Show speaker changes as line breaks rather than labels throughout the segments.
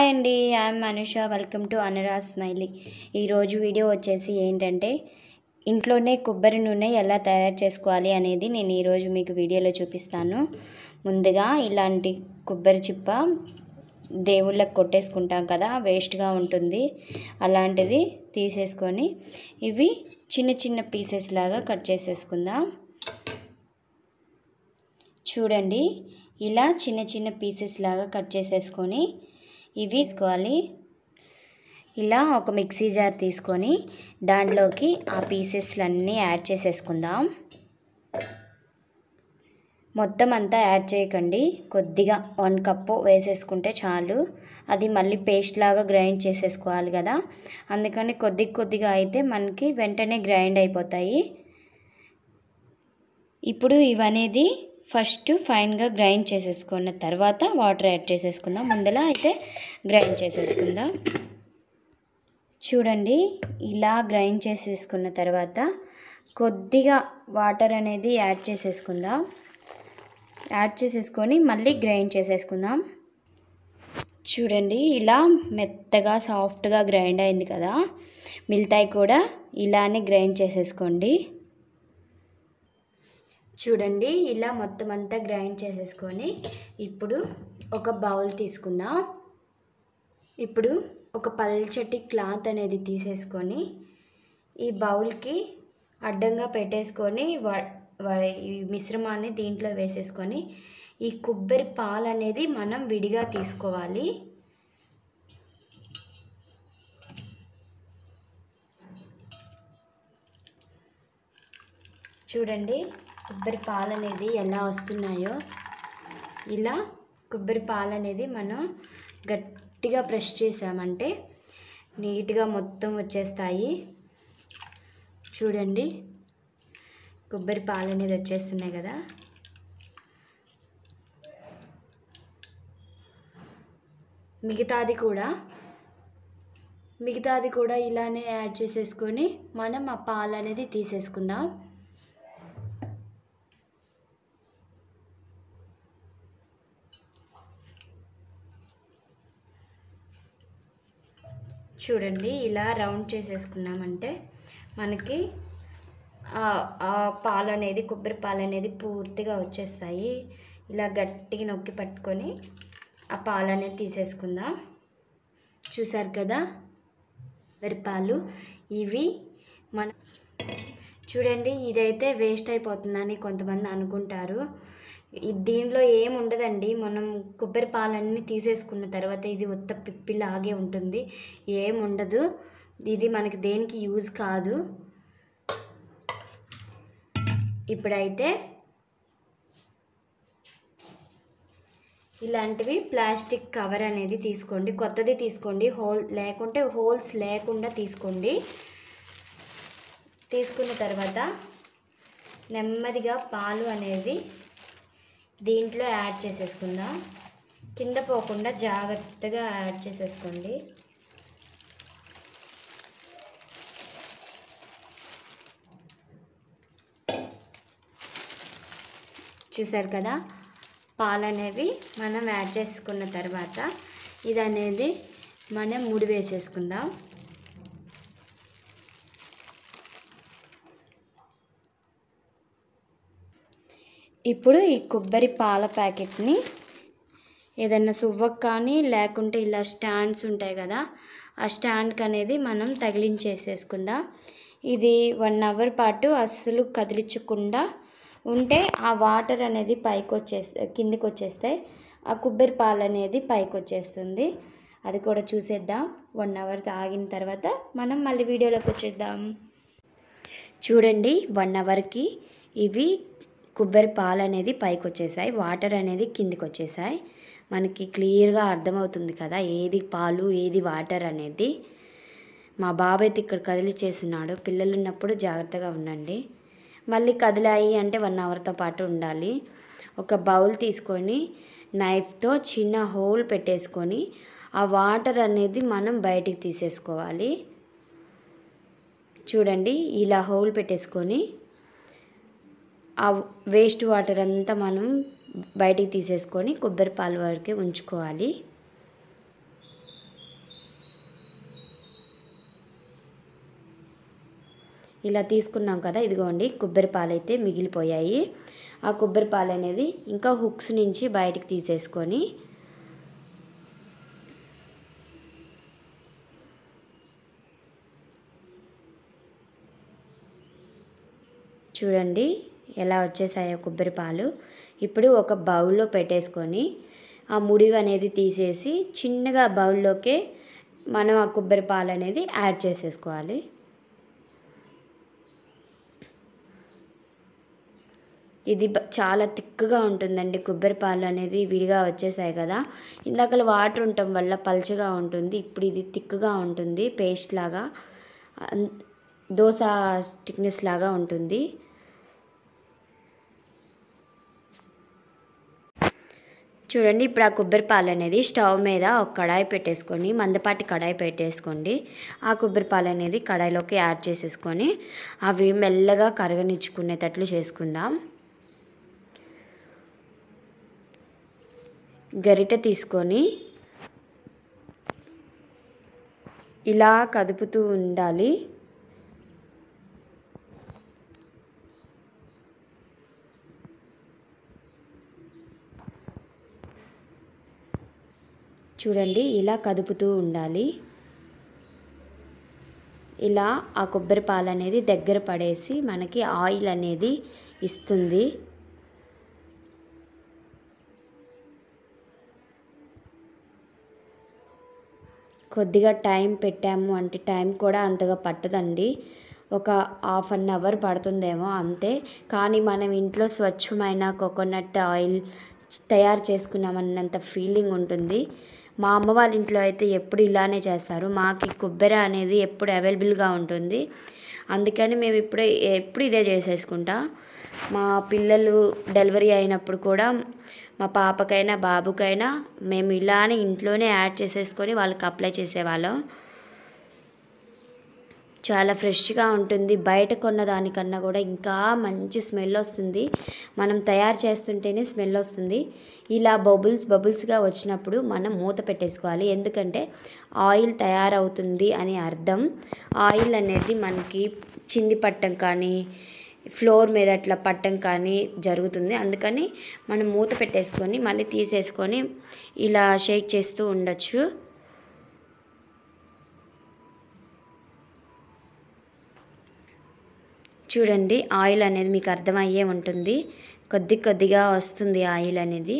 hi అండి I'm Anusha welcome to Anura smiley ఈరోజు video వచ్చేసి ఏంటంటే ఇంట్లోనే కొబ్బరి నూనె ఎలా తయారు చేసుకోవాలి అనేది నేను ఈరోజు మీకు వీడియోలో చూపిస్తాను ముందుగా ఇలాంటి కొబ్బరి చిప్ప దేవుళ్ళకి కొట్టేసుకుంటాం కదా వేస్ట్గా ఉంటుంది అలాంటిది తీసేసుకొని ఇవి చిన్న చిన్న పీసెస్ లాగా కట్ చేసేసుకుందాం చూడండి ఇలా చిన్న చిన్న పీసెస్ లాగా కట్ చేసేసుకొని ఇవి వేసుకోవాలి ఇలా ఒక మిక్సీ జార్ తీసుకొని దాంట్లోకి ఆ పీసెస్లన్నీ యాడ్ చేసేసుకుందాం మొత్తం అంతా యాడ్ చేయకండి కొద్దిగా వన్ కప్పు వేసేసుకుంటే చాలు అది మళ్ళీ పేస్ట్ లాగా గ్రైండ్ చేసేసుకోవాలి కదా అందుకని కొద్ది కొద్దిగా అయితే మనకి వెంటనే గ్రైండ్ అయిపోతాయి ఇప్పుడు ఇవనేది ఫస్ట్ ఫైన్గా గ్రైండ్ చేసేసుకున్న తర్వాత వాటర్ యాడ్ చేసేసుకుందాం ముందర అయితే గ్రైండ్ చేసేసుకుందాం చూడండి ఇలా గ్రైండ్ చేసేసుకున్న తర్వాత కొద్దిగా వాటర్ అనేది యాడ్ చేసేసుకుందాం యాడ్ చేసేసుకొని మళ్ళీ గ్రైండ్ చేసేసుకుందాం చూడండి ఇలా మెత్తగా సాఫ్ట్గా గ్రైండ్ అయింది కదా మిల్తాయి కూడా ఇలానే గ్రైండ్ చేసేసుకోండి చూడండి ఇలా మొత్తం అంతా గ్రైండ్ చేసేసుకొని ఇప్పుడు ఒక బౌల్ తీసుకుందాం ఇప్పుడు ఒక పల్చటి క్లాత్ అనేది తీసేసుకొని ఈ బౌల్కి అడ్డంగా పెట్టేసుకొని ఈ మిశ్రమాన్ని దీంట్లో వేసేసుకొని ఈ కొబ్బరి పాలు అనేది మనం విడిగా తీసుకోవాలి చూడండి కొబ్బరి పాలు అనేది ఎలా వస్తున్నాయో ఇలా కొబ్బరి పాలు అనేది మనం గట్టిగా ప్రెస్ చేసామంటే నీట్గా మొత్తం వచ్చేస్తాయి చూడండి కొబ్బరి పాలు అనేది వచ్చేస్తున్నాయి కదా మిగతాది కూడా మిగతాది కూడా ఇలానే యాడ్ చేసేసుకొని మనం ఆ పాలు అనేది తీసేసుకుందాం చూడండి ఇలా రౌండ్ చేసేసుకున్నామంటే మనకి ఆ పాలు అనేది కొబ్బరి పాలు అనేది పూర్తిగా వచ్చేస్తాయి ఇలా గట్టిగా నొక్కి పట్టుకొని ఆ పాలు అనేది తీసేసుకుందాం చూసారు కదా కొబ్బరి పాలు ఇవి మన చూడండి ఇదైతే వేస్ట్ అయిపోతుందని కొంతమంది అనుకుంటారు దీంట్లో ఏం ఉండదండి మనం కొబ్బరి పాలన్నీ తీసేసుకున్న తర్వాత ఇది ఉత్త పిప్పిలాగే ఉంటుంది ఏం ఉండదు ఇది మనకి దేనికి యూజ్ కాదు ఇప్పుడైతే ఇలాంటివి ప్లాస్టిక్ కవర్ అనేది తీసుకోండి కొత్తది తీసుకోండి హోల్ లేకుంటే హోల్స్ లేకుండా తీసుకోండి తీసుకున్న తర్వాత నెమ్మదిగా పాలు అనేది దీంట్లో యాడ్ చేసేసుకుందాం కింద పోకుండా జాగ్రత్తగా యాడ్ చేసేసుకోండి చూసారు కదా పాలు అనేవి మనం యాడ్ చేసుకున్న తర్వాత ఇది అనేది మనం ముడి వేసేసుకుందాం ఇప్పుడు ఈ కొబ్బరి పాల ప్యాకెట్ని ఏదన్నా సువ్వకు కానీ లేకుంటే ఇలా స్టాండ్స్ ఉంటాయి కదా ఆ స్టాండ్కి అనేది మనం తగిలించేసేసుకుందాం ఇది వన్ అవర్ పాటు అస్సలు కదిలించకుండా ఉంటే ఆ వాటర్ అనేది పైకి వచ్చేస్తే కిందికి వచ్చేస్తాయి ఆ కొబ్బరి పాలు అనేది పైకి వచ్చేస్తుంది అది కూడా చూసేద్దాం వన్ అవర్ ఆగిన తర్వాత మనం మళ్ళీ వీడియోలోకి వచ్చేద్దాం చూడండి వన్ అవర్కి ఇవి కొబ్బరి పాలు అనేది పైకి వచ్చేసాయి వాటర్ అనేది కిందికి వచ్చేసాయి మనకి క్లియర్గా అర్థమవుతుంది కదా ఏది పాలు ఏది వాటర్ అనేది మా బాబు అయితే ఇక్కడ కదిలి చేస్తున్నాడు పిల్లలు ఉన్నప్పుడు జాగ్రత్తగా ఉండండి మళ్ళీ కదిలాయి అంటే వన్ అవర్తో పాటు ఉండాలి ఒక బౌల్ తీసుకొని నైఫ్తో చిన్న హోల్ పెట్టేసుకొని ఆ వాటర్ అనేది మనం బయటికి తీసేసుకోవాలి చూడండి ఇలా హోల్ పెట్టేసుకొని ఆ వేస్ట్ వాటర్ అంతా మనం బయటికి తీసేసుకొని కొబ్బరి పాలు వరకు ఉంచుకోవాలి ఇలా తీసుకున్నాం కదా ఇదిగోండి కొబ్బరి పాలు అయితే మిగిలిపోయాయి ఆ కొబ్బరి పాలు అనేది ఇంకా హుక్స్ నుంచి బయటికి తీసేసుకొని చూడండి ఎలా వచ్చేసాయో కొబ్బరి పాలు ఇప్పుడు ఒక బౌల్లో పెట్టేసుకొని ఆ ముడివి అనేది తీసేసి చిన్నగా బౌల్లోకే మనం ఆ కొబ్బరి పాలు అనేది యాడ్ చేసేసుకోవాలి ఇది బ- చాలా తిక్కుగా ఉంటుందండి కొబ్బరి పాలు అనేది విడిగా వచ్చేసాయి కదా ఇందాకలు వాటర్ ఉండటం వల్ల పలుచగా ఉంటుంది ఇప్పుడు ఇది తిక్కుగా ఉంటుంది పేస్ట్ లాగా అన్- దోశ థిక్నెస్ లాగా ఉంటుంది చూడండి ఇప్పుడు ఆ కొబ్బరి పాలు అనేది స్టవ్ మీద ఒక కడాయి పెట్టేసుకొని మందపాటి కడాయి పెట్టేసుకోండి ఆ కొబ్బరి పాలు అనేది కడాయిలోకి యాడ్ చేసేసుకొని అవి మెల్లగా కరగనిచ్చుకునేటట్లు చేసుకుందాం గరిటె తీసుకొని ఇలా కదుపుతూ ఉండాలి చూడండి ఇలా కదుపుతూ ఉండాలి ఇలా ఆ కొబ్బరి పాలు అనేది దగ్గర పడేసి మనకి ఆయిల్ అనేది ఇస్తుంది కొద్దిగా టైం పెట్టాము అంటే టైం కూడా అంతగా పట్టదండి ఒక హాఫ్ అన్ అవర్ పడుతుందేమో అంతే కానీ మనం ఇంట్లో స్వచ్ఛమైన కోకోనట్ ఆయిల్ తయారు చేసుకున్నామన్నంత ఫీలింగ్ ఉంటుంది మా అమ్మ వాళ్ళ ఇంట్లో అయితే ఎప్పుడు ఇలానే చేస్తారు మాకు ఈ కొబ్బరి అనేది ఎప్పుడు అవైలబుల్గా ఉంటుంది అందుకని మేము ఇప్పుడు ఎప్పుడు ఇదే చేసేసుకుంటా మా పిల్లలు డెలివరీ అయినప్పుడు కూడా మా పాపకైనా బాబుకైనా మేము ఇలానే ఇంట్లోనే యాడ్ చేసేసుకొని వాళ్ళకి అప్లై చేసేవాళ్ళం చాలా ఫ్రెష్గా ఉంటుంది బయట కొన్న దానికన్నా కూడా ఇంకా మంచి స్మెల్ వస్తుంది మనం తయారు చేస్తుంటేనే స్మెల్ వస్తుంది ఇలా బబుల్స్ బబుల్స్గా వచ్చినప్పుడు మనం మూత పెట్టేసుకోవాలి ఎందుకంటే ఆయిల్ తయారవుతుంది అని అర్థం ఆయిల్ అనేది మనకి చింది పట్టం కానీ ఫ్లోర్ మీద అట్లా పట్టం కానీ జరుగుతుంది అందుకని మనం మూత పెట్టేసుకొని మళ్ళీ తీసేసుకొని ఇలా షేక్ చేస్తూ ఉండొచ్చు చూడండి ఆయిల్ అనేది మీకు అర్థమయ్యే ఉంటుంది కొద్ది కొద్దిగా వస్తుంది ఆయిల్ అనేది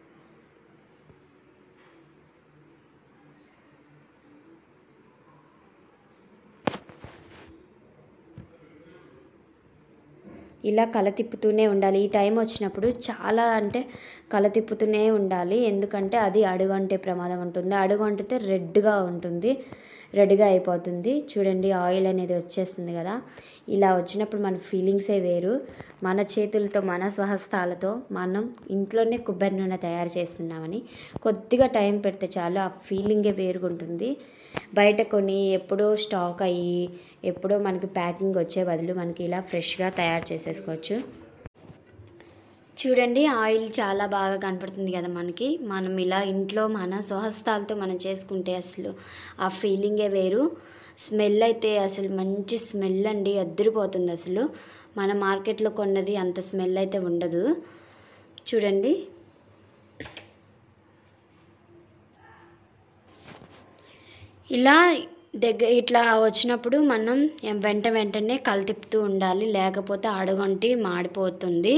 ఇలా కల తిప్పుతూనే ఉండాలి ఈ టైం వచ్చినప్పుడు చాలా అంటే కల తిప్పుతూనే ఉండాలి ఎందుకంటే అది అడుగంటే ప్రమాదం ఉంటుంది అడుగంటితే రెడ్గా ఉంటుంది రెడ్గా అయిపోతుంది చూడండి ఆయిల్ అనేది వచ్చేస్తుంది కదా ఇలా వచ్చినప్పుడు మన ఫీలింగ్సే వేరు మన చేతులతో మన స్వహస్తాలతో మనం ఇంట్లోనే కొబ్బరి నూనె తయారు చేస్తున్నామని కొద్దిగా టైం పెడితే చాలు ఆ ఫీలింగే వేరుగుంటుంది బయట కొని ఎప్పుడో స్టాక్ అయ్యి ఎప్పుడో మనకి ప్యాకింగ్ వచ్చే బదులు మనకి ఇలా ఫ్రెష్గా తయారు చేసేసుకోవచ్చు చూడండి ఆయిల్ చాలా బాగా కనపడుతుంది కదా మనకి మనం ఇలా ఇంట్లో మన స్వహస్తాలతో మనం చేసుకుంటే అసలు ఆ ఫీలింగే వేరు స్మెల్ అయితే అసలు మంచి స్మెల్ అండి అద్దరిపోతుంది అసలు మన మార్కెట్లో కొన్నది అంత స్మెల్ అయితే ఉండదు చూడండి ఇలా దగ్గర ఇట్లా వచ్చినప్పుడు మనం వెంట వెంటనే కలితిప్పుతూ ఉండాలి లేకపోతే అడుగంటి మాడిపోతుంది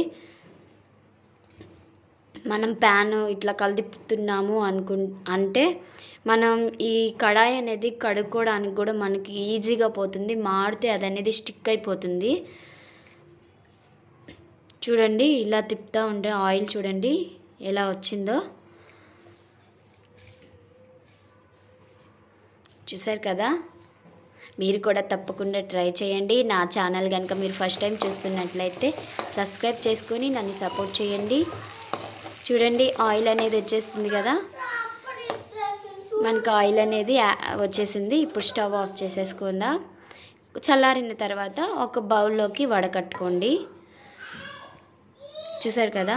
మనం ప్యాన్ ఇట్లా కలిదిప్పుతున్నాము అనుకు అంటే మనం ఈ కడాయి అనేది కడుక్కోవడానికి కూడా మనకి ఈజీగా పోతుంది మాడితే అది అనేది స్టిక్ అయిపోతుంది చూడండి ఇలా తిప్పుతూ ఉంటే ఆయిల్ చూడండి ఎలా వచ్చిందో చూసారు కదా మీరు కూడా తప్పకుండా ట్రై చేయండి నా ఛానల్ కనుక మీరు ఫస్ట్ టైం చూస్తున్నట్లయితే సబ్స్క్రైబ్ చేసుకొని నన్ను సపోర్ట్ చేయండి చూడండి ఆయిల్ అనేది వచ్చేసింది కదా మనకు ఆయిల్ అనేది యా- వచ్చేసింది ఇప్పుడు స్టవ్ ఆఫ్ చేసేసుకుందా చల్లారిన తర్వాత ఒక బౌల్లోకి వడకట్టుకోండి చూసారు కదా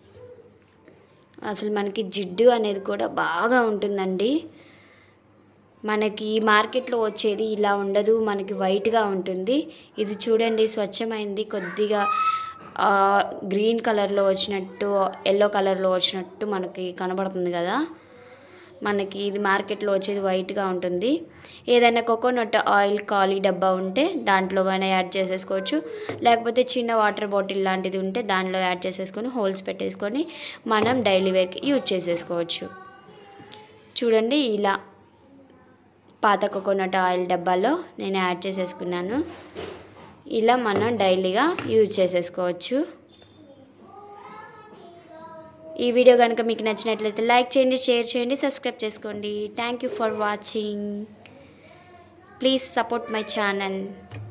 అసలు మనకి జిడ్డు అనేది కూడా బాగా ఉంటుందండి మనకి మార్కెట్లో వచ్చేది ఇలా ఉండదు మనకి వైట్గా ఉంటుంది ఇది చూడండి స్వచ్ఛమైంది కొద్దిగా ఆ, గ్రీన్ కలర్లో వచ్చినట్టు ఎల్లో కలర్లో వచ్చినట్టు మనకి కనబడుతుంది కదా మనకి ఇది మార్కెట్లో వచ్చేది వైట్గా ఉంటుంది ఏదైనా కోకోనట్ ఆయిల్ ఖాళీ డబ్బా ఉంటే దాంట్లో కానీ యాడ్ చేసేసుకోవచ్చు లేకపోతే చిన్న వాటర్ బాటిల్ లాంటిది ఉంటే దానిలో యాడ్ చేసేసుకొని హోల్స్ పెట్టేసుకొని మనం డైలీ వేర్కి యూజ్ చేసేసుకోవచ్చు చూడండి ఇలా పాత కోకోనట్ ఆయిల్ డబ్బాలో నేను యాడ్ చేసేసుకున్నాను ఇలా మనం డైలీగా యూజ్ చేసేసుకోవచ్చు ఈ వీడియో కనుక మీకు నచ్చినట్లయితే లైక్ చేయండి షేర్ చేయండి సబ్స్క్రైబ్ చేసుకోండి thank you for watching please support my channel